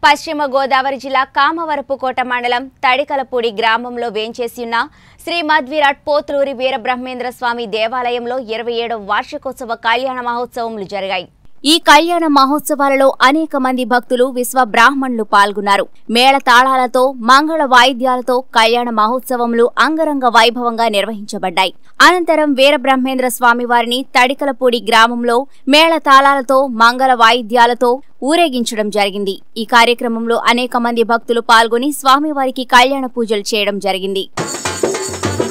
పశ్చిమ గోదావరి జిల్లా కామవరపుకోట మండలం తడికలపూడి గ్రామంలో వేంచేసి ఉన్న శ్రీ మధ్విరాట్ పోతులూరి వీరబ్రహ్మేంద్ర స్వామి దేవాలయంలో ఇరవై ఏడవ వార్షికోత్సవ కళ్యాణ మహోత్సవములు జరిగాయి ఈ కళ్యాణ మహోత్సవాలలో అనేక మంది భక్తులు విశ్వ బ్రాహ్మణులు పాల్గొన్నారు మేళ తాళాలతో మంగళ వాయిద్యాలతో కళ్యాణ మహోత్సవములు అంగరంగ వైభవంగా నిర్వహించబడ్డాయి అనంతరం వీరబ్రహ్మేంద్ర స్వామి వారిని తడికలపూడి గ్రామంలో మేళ తాళాలతో మంగళ వాయిద్యాలతో ఊరేగించడం జరిగింది ఈ కార్యక్రమంలో అనేక మంది భక్తులు పాల్గొని స్వామివారికి కళ్యాణ పూజలు చేయడం జరిగింది